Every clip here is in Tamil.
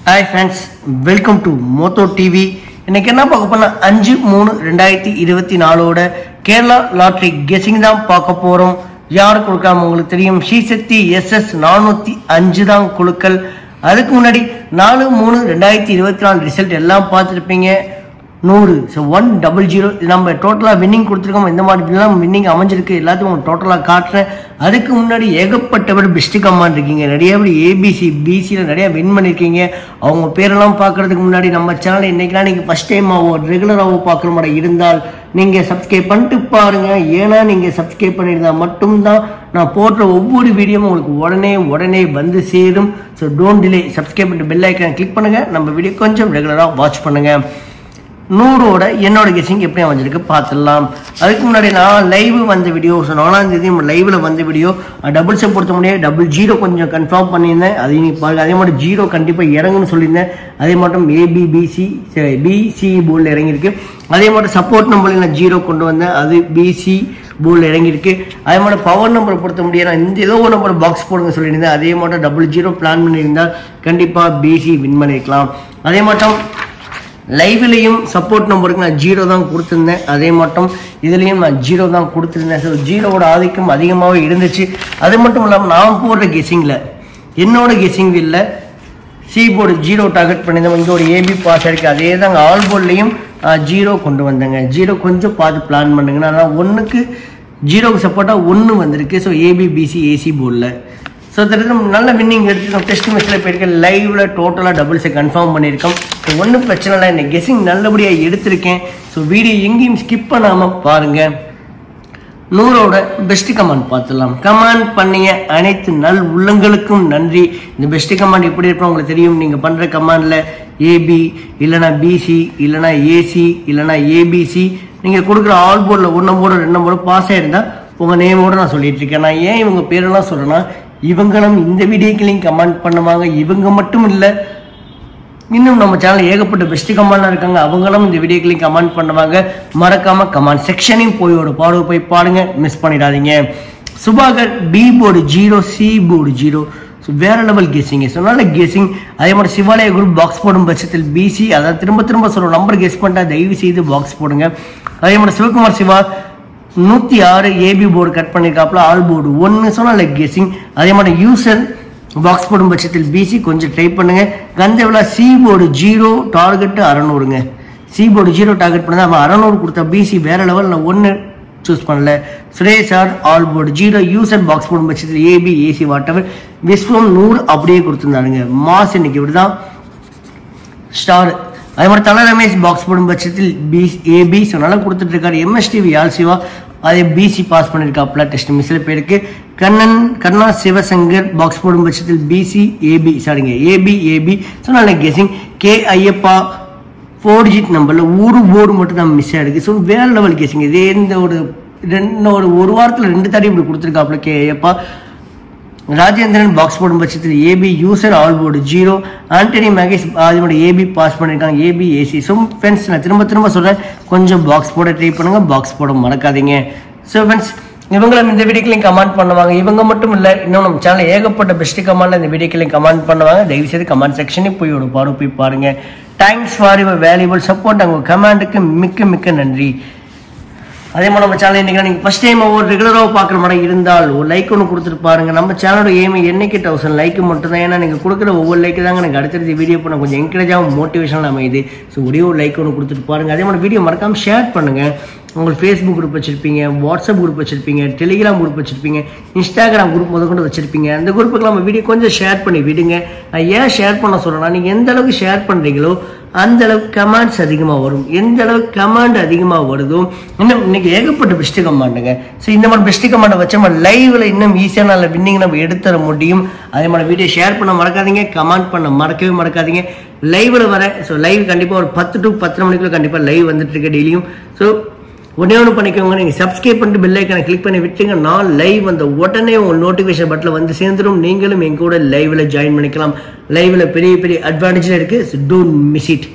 hi friends welcome to Moto TV இன்னைக்கு என்ன பார்க்க போனா அஞ்சு மூணு ரெண்டாயிரத்தி இருபத்தி நாலோட கேரளா லாட்ரி கெஸிங் தான் பார்க்க போறோம் யார் கொடுக்காம உங்களுக்கு தெரியும் ஸ்ரீசக்தி எஸ்எஸ் நானூத்தி அஞ்சு தான் குழுக்கள் அதுக்கு முன்னாடி நாலு மூணு ரெண்டாயிரத்தி இருபத்தி நாலு ரிசல்ட் எல்லாம் பார்த்துருப்பீங்க நூறு ஸோ ஒன் டபுள் ஜீரோ நம்ம டோட்டலாக வின்னிங் கொடுத்துருக்கோம் இந்த மாதிரி எல்லாம் வின்னிங் அமைஞ்சிருக்கு எல்லாத்துக்கும் டோட்டலாக காட்டுறேன் அதுக்கு முன்னாடி ஏகப்பட்டவர் பெஸ்ட் கமாண்ட் இருக்கீங்க நிறைய பேர் ஏபிசி பிசியில் நிறைய வின் பண்ணியிருக்கீங்க அவங்க பேரெல்லாம் பார்க்கறதுக்கு முன்னாடி நம்ம சேனல் இன்னைக்கெல்லாம் நீங்கள் ஃபஸ்ட் டைமாவோ ரெகுலராகவோ பார்க்குற மாதிரி இருந்தால் நீங்கள் சப்ஸ்கிரைப் பண்ணிட்டு பாருங்க ஏன்னா நீங்கள் சப்ஸ்கிரைப் பண்ணியிருந்தா மட்டும்தான் நான் போடுற ஒவ்வொரு வீடியோவும் உங்களுக்கு உடனே உடனே வந்து சேரும் ஸோ டோன்ட் டிலே சப்ஸ்கிரைப் பண்ணிட்டு பெல் ஐக்கான் கிளிக் பண்ணுங்க நம்ம வீடியோ கொஞ்சம் ரெகுலராக வாட்ச் பண்ணுங்க நூறோட என்னோட கெஸிங் எப்படி அமைஞ்சிருக்கு பார்த்துடலாம் அதுக்கு முன்னாடி நான் லைவ் வந்த வீடியோ ஸோ நாலாம் தேதி லைவ்ல வந்த வீடியோ டபுள்ஸை பொறுத்த முடியாது டபுள் ஜீரோ கொஞ்சம் கன்ஃபார்ம் பண்ணியிருந்தேன் அது நீ பாருங்க அதே மாதிரி ஜீரோ கண்டிப்பாக இறங்குன்னு சொல்லியிருந்தேன் அதே மட்டும் ஏபிபிசி பிசி போர்டில் இறங்கியிருக்கு அதே மாதிரி சப்போர்ட் நம்பரில் நான் ஜீரோ கொண்டு வந்தேன் அது பிசி போர்டில் இறங்கியிருக்கு அதே மாதிரி பவர் நம்பரை பொறுத்த முடியாது நான் இந்த ஏதோ ஒரு நம்பர் பாக்ஸ் போடுங்க சொல்லியிருந்தேன் அதே மட்டும் டபுள் ஜீரோ பிளான் பண்ணியிருந்தால் கண்டிப்பாக பிசி வின் பண்ணியிருக்கலாம் அதே மட்டும் லைவ்லையும் சப்போர்ட் நம்பருக்கு நான் ஜீரோ தான் கொடுத்துருந்தேன் அதே மட்டும் இதுலேயும் நான் ஜீரோ தான் கொடுத்துருந்தேன் ஸோ ஜீரோவோட ஆதிக்கம் அதிகமாகவே இருந்துச்சு அது மட்டும் இல்லாமல் நான் போடுற கெஸிங்கில் என்னோட கெஸிங் வில்ல சி போர்டு ஜீரோ டார்கெட் பண்ணியிருந்தோம் இங்கே ஒரு ஏபி பாஸ் இருக்குது அதே தாங்க ஆல் போர்ட்லேயும் ஜீரோ கொண்டு வந்தேங்க ஜீரோ கொஞ்சம் பார்த்து பிளான் பண்ணுங்க நான் ஒன்றுக்கு ஜீரோக்கு சப்போர்ட்டாக ஒன்று வந்திருக்கு ஸோ ஏபி பிசி ஏசி போர்டில் ஸோ திட்டம் நல்ல வின்னிங் எடுத்துருக்கோம் டெஸ்ட் மேட்ச்சில் போயிருக்கேன் லைவ்ல டோட்டலாக டபுள்ஸை கன்ஃபார்ம் பண்ணியிருக்கோம் ஸோ ஒன்றும் பிரச்சனை இல்லை இந்த கெஸிங் நல்லபடியாக எடுத்திருக்கேன் ஸோ வீடியோ எங்கேயும் ஸ்கிப் பண்ணாமல் பாருங்கள் நூறோட பெஸ்ட் கமாண்ட் பார்த்துடலாம் கமாண்ட் பண்ணிய அனைத்து நல் உள்ளங்களுக்கும் நன்றி இந்த பெஸ்ட் கமாண்ட் எப்படி இருப்போம் உங்களுக்கு தெரியும் நீங்கள் பண்ணுற கமாண்டில் ஏபி இல்லைனா பிசி இல்லைனா ஏசி இல்லைனா ஏபிசி நீங்கள் கொடுக்குற ஆல் போர்டில் ஒரு நம்பரோட ரெண்டு நம்பரோட பாஸ் ஆயிருந்தால் உங்கள் நேமோட நான் சொல்லிட்டு இருக்கேன் நான் ஏன் இவங்க பேரெல்லாம் சொல்கிறேன்னா இவங்களும் இந்த வீடியோக்களையும் கமெண்ட் பண்ணுவாங்க இவங்க மட்டும் இல்லை இன்னும் நம்ம சேனல் ஏகப்பட்ட பெஸ்ட் கமெண்ட்லாம் இருக்காங்க அவங்களும் இந்த வீடியோக்களையும் கமெண்ட் பண்ணுவாங்க மறக்காம கமெண்ட் செக்ஷனையும் போய் ஒரு பாடு போய் பாடுங்க மிஸ் பண்ணிடாதீங்க Subhakar B board zero C board zero so வேற லெவல் கெஸிங் ஸோ நல்ல கெஸிங் அதே மாதிரி சிவாலய குரூப் பாக்ஸ் போடும் பட்சத்தில் பிசி அதாவது திரும்ப திரும்ப சொல்ற நம்பர் கெஸ் பண்ணிட்டா தயவு செய்து பாக்ஸ் போடுங்க அதே மாதிரி சிவகுமார் சிவா நூற்றி ஆறு ஏபி போர்டு கட் பண்ணியிருக்காப்புல ஆல் போர்டு ஒன்று சொன்னால் லைக் கெஸிங் அதே மாதிரி யூசர் பாக்ஸ் போடும் பட்சத்தில் பிசி கொஞ்சம் ட்ரை பண்ணுங்க கந்தவிழா சி போர்டு ஜீரோ டார்கெட்டு அறநூறுங்க சி போர்டு ஜீரோ டார்கெட் பண்ணா அவன் அறநூறு கொடுத்தா பிசி வேற லெவலில் ஒன்று சூஸ் பண்ணல Suresh R all board zero user box போடும் பட்சத்தில் ஏபி ஏசி வாட்டவர் விஸ்வம் நூறு அப்படியே கொடுத்துருந்தாருங்க மாஸ் இன்னைக்கு இப்படிதான் ஸ்டார் அதே மாதிரி தல ரமேஷ் பாக்ஸ் போடும் பட்சத்தில் பி ஏபி ஸோ நல்லா கொடுத்துட்டு இருக்காரு எம்எஸ்டிவி யாழ் சிவா அதே பிசி பாஸ் பண்ணியிருக்காப்புல டெஸ்ட் மிஸ்ல பேருக்கு கண்ணன் கண்ணா சிவசங்கர் பாக்ஸ் போடும் பட்சத்தில் பிசி ஏபி சாரிங்க ஏபி ஏபி ஸோ நல்ல guessing K Ayyappa four digit நம்பரில் ஒரு போர்டு மட்டும் தான் மிஸ் ஆயிருக்கு ஸோ வேற லெவல் கெஸிங் இதே இந்த ஒரு ரெண்டு ஒரு ஒரு வாரத்தில் ரெண்டு தடவை இப்படி கொடுத்துருக்காப்புல கே ஐயப்பா ராஜேந்திரன் பாக்ஸ் போடும் பட்சத்தில் AB user all board zero Antony Mahesh அதோட ஏபி பாஸ் பண்ணியிருக்காங்க ஏபி ஏசி ஸோ ஃப்ரெண்ட்ஸ் நான் திரும்ப திரும்ப சொல்கிறேன் கொஞ்சம் பாக்ஸ் போட ட்ரை பண்ணுங்க பாக்ஸ் போட மறக்காதீங்க ஸோ ஃப்ரெண்ட்ஸ் இவங்களும் இந்த வீடியோக்களையும் கமெண்ட் பண்ணுவாங்க இவங்க மட்டும் இல்லை இன்னும் நம்ம சேனல் ஏகப்பட்ட பெஸ்ட் கமெண்ட்ல இந்த வீடியோக்களையும் கமெண்ட் பண்ணுவாங்க தயவு செய்து கமெண்ட் செக்ஷனே போய் ஒரு பாடு போய் பாருங்க thanks for your valuable support அவங்க கமெண்ட்டுக்கு மிக்க மிக்க நன்றி அதே மாதிரி நம்ம சேனல் இன்னைக்கு நீங்கள் ஃபஸ்ட் டைம் ஒவ்வொரு ரெகுலராக பார்க்குற மாதிரி இருந்தால் ஒரு லைக் ஒன்று கொடுத்துட்டு பாருங்க நம்ம சேனலோட எய்ம் என்னைக்கு தௌசண்ட் லைக் மட்டும் தான் ஏன்னா நீங்கள் கொடுக்குற ஒவ்வொரு லைக் தாங்க எனக்கு அடுத்தடுத்து வீடியோ பண்ண கொஞ்சம் என்கரேஜாகவும் மோட்டிவேஷனாக அமையுது ஸோ ஒரே ஒரு லைக் ஒன்று கொடுத்துட்டு பாருங்க அதே மாதிரி வீடியோ மறக்காம ஷேர் பண்ணுங்க உங்களுக்கு ஃபேஸ்புக் குரூப் வச்சிருப்பீங்க வாட்ஸ்அப் குரூப் வச்சிருப்பீங்க டெலிகிராம் குரூப் வச்சிருப்பீங்க இன்ஸ்டாகிராம் குரூப் முத கொண்டு வச்சிருப்பீங்க அந்த குரூப்புக்கு நம்ம வீடியோ கொஞ்சம் ஷேர் பண்ணி விடுங்க நான் ஏன் ஷேர் பண்ண சொல்றேன்னா நீங்க எந்த அளவுக்கு ஷேர் பண்றீங்களோ அந்த அளவுக்கு கமெண்ட்ஸ் அதிகமாக வரும் எந்த அளவுக்கு கமாண்ட் அதிகமாக வருதோ இன்னும் இன்னைக்கு ஏகப்பட்ட பெஸ்ட் கமாண்டுங்க ஸோ இந்த மாதிரி பெஸ்ட் கமாண்டை வச்சு நம்ம லைவ்ல இன்னும் ஈஸியாக நல்ல வின்னிங் நம்ம எடுத்துற முடியும் அதே மாதிரி வீடியோ ஷேர் பண்ண மறக்காதீங்க கமெண்ட் பண்ண மறக்கவே மறக்காதீங்க லைவ்ல வர ஸோ லைவ் கண்டிப்பாக ஒரு பத்து டு பத்தரை மணிக்குள்ள கண்டிப்பாக லைவ் வந்துட்டு இருக்கு டெய்லியும் ஸோ உடனே ஒன்று பண்ணிக்கோங்க நீங்கள் சப்ஸ்கிரைப் பண்ணிட்டு பெல் ஐக்கனை கிளிக் பண்ணி விட்டுங்க நான் லைவ் வந்த உடனே உங்கள் நோட்டிஃபிகேஷன் பட்டில் வந்து சேர்ந்துடும் நீங்களும் எங்க கூட லைவ்ல ஜாயின் பண்ணிக்கலாம் லைவ்ல பெரிய பெரிய அட்வான்டேஜ் இருக்கு டோன்ட் மிஸ் இட்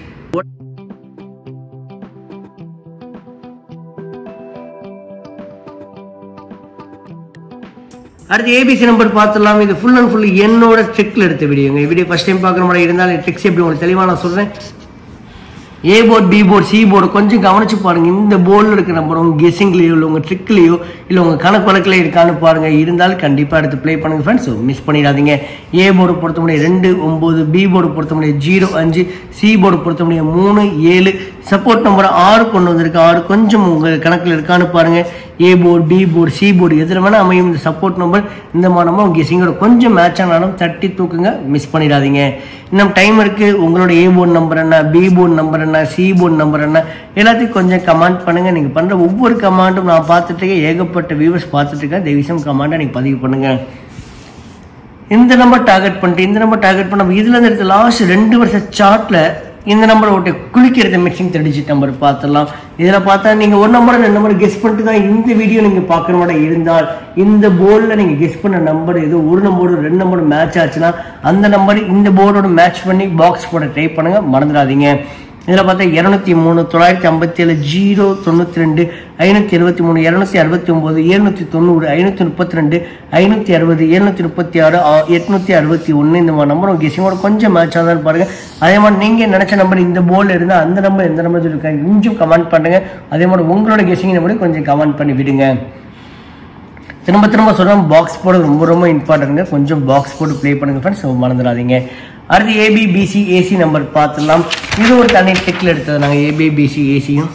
அடுத்து ஏபிசி நம்பர் பார்த்துடலாம் இது ஃபுல் அண்ட் ஃபுல் என்னோட ட்ரிக்ல எடுத்த வீடியோங்க வீடியோ ஃபர்ஸ்ட் டைம் பார்க்குற மாதிரி இருந்தாலும் ட்ரிக்ஸ் எப்படி உங்களுக்கு தெளிவாக நான் சொல்றேன் A board B board C board கொஞ்சம் கவனிச்சு பாருங்க இந்த போர்டில் இருக்கிற நம்பர் உங்க கெஸிங்லேயோ இல்லை உங்க ட்ரிக்லேயோ இல்லை உங்க கணக்கு வழக்கில் இருக்கான்னு பாருங்க இருந்தாலும் கண்டிப்பாக எடுத்து ப்ளே பண்ணுங்க ஃப்ரெண்ட்ஸ் மிஸ் பண்ணிடாதீங்க ஏ போர்டு பொறுத்த முடியும் ரெண்டு ஒம்பது பி போர்டு பொறுத்த முடியும் ஜீரோ அஞ்சு சி போர்டு பொறுத்த முடியும் மூணு ஏழு சப்போர்ட் நம்பர் ஆறு கொண்டு வந்திருக்கு ஆறு கொஞ்சம் உங்க கணக்கில் இருக்கான்னு பாருங்க A board B board C board எதில் வேணால் அமையும் இந்த சப்போர்ட் நம்பர் இந்த மாதமாக உங்கள் கெஸிங்கோட கொஞ்சம் மேட்ச் ஆனாலும் தட்டி தூக்குங்க மிஸ் பண்ணிடாதீங்க இன்னும் டைம் இருக்கு உங்களோட ஏ போர்டு நம்பர் என்ன பி போர்டு நம்பர் என்ன சி போர்டு நம்பர் என்ன எல்லாத்தையும் கொஞ்சம் கமெண்ட் பண்ணுங்க நீங்க பண்ற ஒவ்வொரு கமாண்டும் நான் பார்த்துட்டு இருக்கேன் ஏகப்பட்ட வியூவர்ஸ் பார்த்துட்டு இருக்கேன் தெய்வசம் கமாண்டை நீங்க பதிவு பண்ணுங்க இந்த நம்பர் டார்கெட் பண்ணிட்டு இந்த நம்பர் டார்கெட் பண்ண இதுல இருந்து எடுத்த லாஸ்ட் ரெண்டு வருஷ சார்ட்ல இந்த நம்பர் ஓட்டு குளிக்கிறது மிக்சிங் த்ரீ டிஜிட் நம்பர் பார்த்துடலாம் இதில் பார்த்தா நீங்கள் ஒரு நம்பர் ரெண்டு நம்பர் கெஸ் பண்ணிட்டு தான் இந்த வீடியோ நீங்கள் பார்க்குற மாதிரி இருந்தால் இந்த போர்டில் நீங்கள் கெஸ் பண்ண நம்பர் ஏதோ ஒரு நம்பர் ரெண்டு நம்பர் மேட்ச் ஆச்சுன்னா அந்த நம்பர் இந்த போர்டோட மேட்ச் பண்ணி பாக்ஸ் போட ட்ரை பண்ணுங்க மறந்துடாதீங்க இதில் பார்த்தா இரநூத்தி மூணு தொள்ளாயிரத்தி ஐம்பத்தி ஏழு ஜீரோ தொண்ணூற்றி ரெண்டு ஐநூற்றி எழுபத்தி மூணு இரநூத்தி அறுபத்தி ஒம்பது எழுநூற்றி தொண்ணூறு ஐநூற்றி முப்பத்தி ரெண்டு ஐநூற்றி அறுபது எழுநூற்றி முப்பத்தி ஆறு எட்நூற்றி அறுபத்தி ஒன்று இந்த மாதிரி நம்பர் கெஸிங்கோட கொஞ்சம் மேட்ச் ஆகுதான்னு பாருங்க அதே மாதிரி நீங்கள் நினச்ச நம்பர் இந்த போர்டில் இருந்தால் அந்த நம்பர் எந்த நம்பர் சொல்லியிருக்காங்க கொஞ்சம் கமெண்ட் பண்ணுங்க அதே மாதிரி உங்களோட கெஸிங் நம்பரையும் கொஞ்சம் கமெண்ட் பண்ணி விடுங்க திரும்ப திரும்ப சொல்கிறோம் பாக்ஸ் போட ரொம்ப ரொம்ப இம்பார்ட்டன்ங்க கொஞ்சம் பாக்ஸ் போட்டு ப்ளே பண்ணுங்க ஃப்ரெண்ட்ஸ் மறந்துடாதீங்க அடுத்து ஏபி பிசி ஏசி நம்பர் பார்த்துடலாம் இது ஒரு தனி டெக்கில் எடுத்தது நாங்கள் ஏபி பிசி ஏசியும்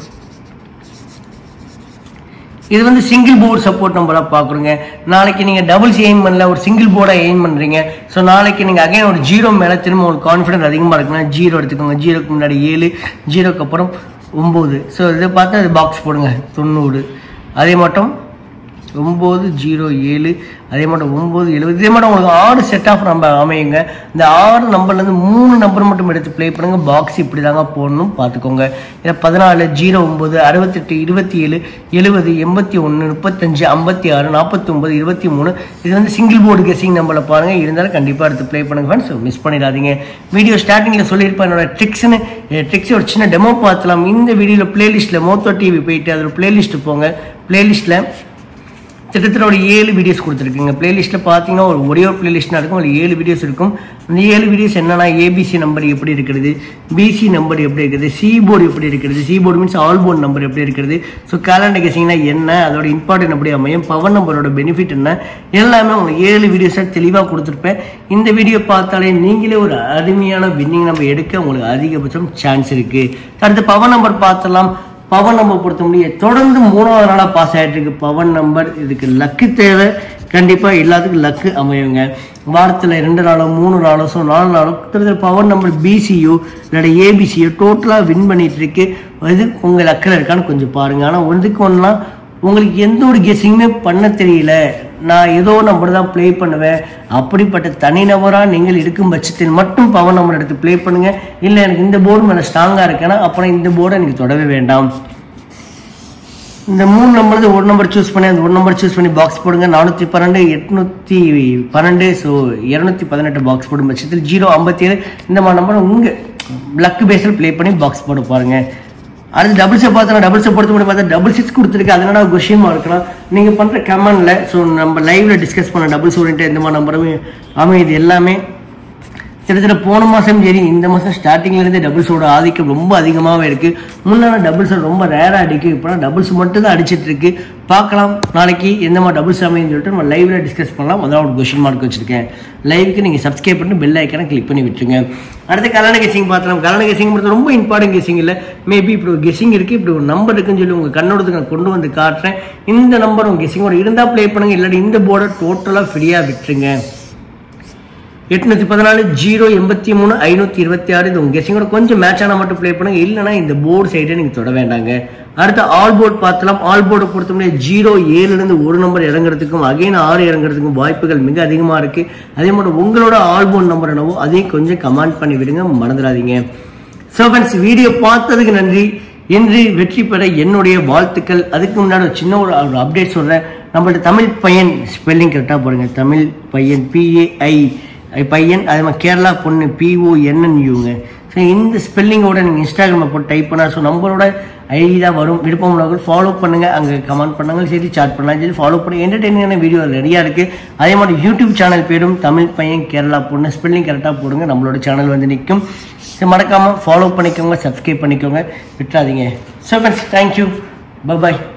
இது வந்து சிங்கிள் போர்டு சப்போர்ட் நம்பராக பார்க்குறோங்க நாளைக்கு நீங்கள் டபுள்ஸ் எய்ம் பண்ணல ஒரு சிங்கிள் போர்டாக எய்ம் பண்ணுறீங்க ஸோ நாளைக்கு நீங்கள் அகைன் ஒரு ஜீரோ மேலே திரும்ப உங்களுக்கு கான்ஃபிடன்ஸ் அதிகமாக இருக்குன்னா ஜீரோ எடுத்துக்கோங்க ஜீரோக்கு முன்னாடி ஏழு ஜீரோக்கு அப்புறம் ஒம்பது ஸோ இதை பார்த்து அது பாக்ஸ் போடுங்க தொண்ணூறு அதே மட்டும் ஒம்பது ஜீரோ ஏழு அதே மட்டும் ஒம்பது எழுபது இதே மட்டும் உங்களுக்கு ஆறு செட் ஆஃப் நம்பர் அமையுங்க இந்த ஆறு நம்பர்லேருந்து மூணு நம்பர் மட்டும் எடுத்து ப்ளே பண்ணுங்க பாக்ஸ் இப்படி தாங்க போடணும் பார்த்துக்கோங்க இதை பதினாலு ஜீரோ ஒம்பது அறுபத்தெட்டு இருபத்தி ஏழு எழுபது எண்பத்தி ஒன்று முப்பத்தஞ்சு ஐம்பத்தி ஆறு நாற்பத்தொம்பது இருபத்தி மூணு இது வந்து சிங்கிள் போர்டு கெஸிங் நம்பரில் பாருங்கள் இருந்தாலும் கண்டிப்பாக எடுத்து ப்ளே பண்ணுங்க ஃப்ரெண்ட்ஸ் மிஸ் பண்ணிடாதீங்க வீடியோ ஸ்டார்டிங்கில் சொல்லியிருப்பேன் என்னோட ட்ரிக்ஸ்னு ட்ரிக்ஸ் ஒரு சின்ன டெமோ பார்த்துலாம் இந்த வீடியோவில் பிளேலிஸ்ட்டில் மோத்தோ டிவி போயிட்டு அதில் பிளேலிஸ்ட்டு போங்க பிளேலிஸ்ட்டில் கிட்டத்தட்ட ஒரு ஏழு வீடியோஸ் கொடுத்துருக்குங்க பிளேலிஸ்ட்டில் பார்த்தீங்கன்னா ஒரு ஒரே ஒரு பிளேலிஸ்ட்னா இருக்கும் ஒரு ஏழு வீடியோஸ் இருக்கும் இந்த ஏழு வீடியோஸ் என்னன்னா ஏபிசி நம்பர் எப்படி இருக்கிறது பிசி நம்பர் எப்படி இருக்குது சி போர்டு எப்படி இருக்கிறது C board means all board number எப்படி இருக்கிறது ஸோ கேலண்டர் கேசிங்னா என்ன அதோட இம்பார்ட்டன்ட் எப்படி அமையும் பவர் நம்பரோட பெனிஃபிட் என்ன எல்லாமே உங்களுக்கு ஏழு வீடியோஸாக தெளிவாக கொடுத்துருப்பேன் இந்த வீடியோ பார்த்தாலே நீங்களே ஒரு அருமையான வின்னிங் நம்பர் எடுக்க உங்களுக்கு அதிகபட்சம் சான்ஸ் இருக்குது அடுத்து பவர் நம்பர் பார்த்தலாம் பவன் நம்பர் பொறுத்த முடியும் தொடர்ந்து மூணாவது நாளாக பாஸ் ஆகிட்டு இருக்கு பவன் நம்பர் இதுக்கு லக்கு தேவை கண்டிப்பாக எல்லாத்துக்கும் லக்கு அமையுங்க வாரத்தில் ரெண்டு நாளோ மூணு நாளோ ஸோ நாலு நாளோ கிட்டத்தட்ட பவர் நம்பர் பிசியோ இல்லாட்ட ஏபிசியோ டோட்டலாக வின் பண்ணிட்டு இருக்கு இது உங்கள் லக்கில் இருக்கான்னு கொஞ்சம் பாருங்க ஆனால் ஒன்றுக்கு ஒன்றா உங்களுக்கு எந்த ஒரு கெஸ்ஸிங்குமே பண்ண தெரியல நான் ஏதோ நம்பர் தான் ப்ளே பண்ணுவேன் அப்படிப்பட்ட தனிநபராக நீங்கள் இருக்கும் பட்சத்தில் மட்டும் பவர் நம்பர் எடுத்து ப்ளே பண்ணுங்க இல்லை எனக்கு இந்த போர்டு மேலே ஸ்ட்ராங்காக இருக்கேன்னா அப்புறம் இந்த போர்டை எனக்கு தொடவே வேண்டாம் இந்த மூணு நம்பர் ஒரு நம்பர் சூஸ் பண்ணி அந்த ஒரு நம்பர் சூஸ் பண்ணி பாக்ஸ் போடுங்க நானூற்றி பன்னெண்டு எட்நூற்றி பன்னெண்டு ஸோ இரநூத்தி பதினெட்டு பாக்ஸ் போடும் பட்சத்தில் ஜீரோ ஐம்பத்தி ஏழு இந்த மாதிரி நம்பர் உங்கள் லக்கு பேஸில் ப்ளே பண்ணி பாக்ஸ் போட பாருங்க அடுத்து டபுள்ஸை பார்த்தா டபுள்ஸை பொறுத்த மட்டும் பார்த்தா டபுள் சிக்ஸ் கொடுத்துருக்கு அதனால கொஷியமாக இருக்கலாம் நீங்கள் பண்ணுற கமெண்டில் ஸோ நம்ம லைவ்ல டிஸ்கஸ் பண்ண டபுள்ஸ் ஓரியன்ட் இந்த மாதிரி நம்பருமே அமையுது எல்லாமே கிட்டத்தட்ட போன மாதம் சரி இந்த மாதம் ஸ்டார்டிங்லேருந்தே டபுள்ஸோட ஆதிக்கம் ரொம்ப அதிகமாகவே இருக்குது முன்னாடி டபுள்ஸ் ரொம்ப ரேராக அடிக்கும் இப்போலாம் டபுள்ஸ் மட்டும் தான் அடிச்சிட்டு இருக்கு பார்க்கலாம் நாளைக்கு எந்த மாதிரி டபுள்ஸ் அமைன்னு சொல்லிட்டு நம்ம லைவ்ல டிஸ்கஸ் பண்ணலாம் அதான் ஒரு கொஷின் மார்க் வச்சிருக்கேன் லைவுக்கு நீங்கள் சப்ஸ்கிரைப் பண்ணி பெல் ஐக்கனை கிளிக் பண்ணி விட்டுருங்க அடுத்து கல்யாண கெஸிங் பார்த்தலாம் கல்யாண கெஸிங் பொறுத்த ரொம்ப இம்பார்ட்டன்ட் கெஸிங் இல்லை மேபி இப்படி ஒரு கெஸிங் இருக்குது இப்படி ஒரு நம்பர் இருக்குன்னு சொல்லி உங்கள் கண்ணோடத்துக்கு நான் கொண்டு வந்து காட்டுறேன் இந்த நம்பர் உங்கள் கெஸிங்கோட இருந்தால் ப்ளே பண்ணுங்க இல்லாட்டி இந்த போர்டை டோட்டலாக ஃப்ரீயாக விட்டுருங்க எட்நூத்தி பதினாலு ஜீரோ எண்பத்தி மூணு ஐநூத்தி இருபத்தி ஆறு இது உங்க கெஸிங்கோட கொஞ்சம் மேட்ச் ஆனால் மட்டும் ப்ளே பண்ணுங்க இல்லைனா இந்த போர்டு சைடே நீங்க தொட வேண்டாங்க அடுத்து ஆல் போர்டு பார்த்தலாம் ஆல் போர்டை பொறுத்த முடியாது ஜீரோ ஏழுலேருந்து ஒரு நம்பர் இறங்குறதுக்கும் அகைன் ஆறு இறங்குறதுக்கும் வாய்ப்புகள் மிக அதிகமாக இருக்கு அதே மாதிரி உங்களோட ஆல் போர்டு நம்பர் என்னவோ அதையும் கொஞ்சம் கமெண்ட் பண்ணி விடுங்க மறந்துடாதீங்க ஸோ ஃப்ரெண்ட்ஸ் வீடியோ பார்த்ததுக்கு நன்றி இன்று வெற்றி பெற என்னுடைய வாழ்த்துக்கள் அதுக்கு முன்னாடி ஒரு சின்ன ஒரு அப்டேட் சொல்கிறேன் நம்மள்ட்ட தமிழ் பையன் ஸ்பெல்லிங் கரெக்டாக போடுங்க தமிழ் பையன் பிஏஐ பையன் அதே மாதிரி கேரளா பொண்ணு பிஓஎன்என்யூங்க ஸோ ஸோ இந்த ஸ்பெல்லிங்கோட நீங்கள் இன்ஸ்டாகிராமில் போட்டு டைப் பண்ணால் ஸோ நம்மளோட ஐடி தான் வரும் விருப்பம் உள்ளவர்கள் ஃபாலோ பண்ணுங்கள் அங்கே கமெண்ட் பண்ணாலும் சரி சாட் பண்ணலாம் சரி ஃபாலோ பண்ணி என்டர்டெய்னிங்கான வீடியோ ரெடியாக இருக்குது அதே மாதிரி யூடியூப் சேனல் பேரும் தமிழ் பையன் கேரளா பொண்ணு ஸ்பெல்லிங் கரெக்டாக போடுங்க நம்மளோட சேனல் வந்து நிற்கும் ஸோ மறக்காமல் ஃபாலோ பண்ணிக்கோங்க சப்ஸ்கிரைப் பண்ணிக்கோங்க விட்டுறாதீங்க ஸோ ஃப்ரெண்ட்ஸ் தேங்க்யூ பாய்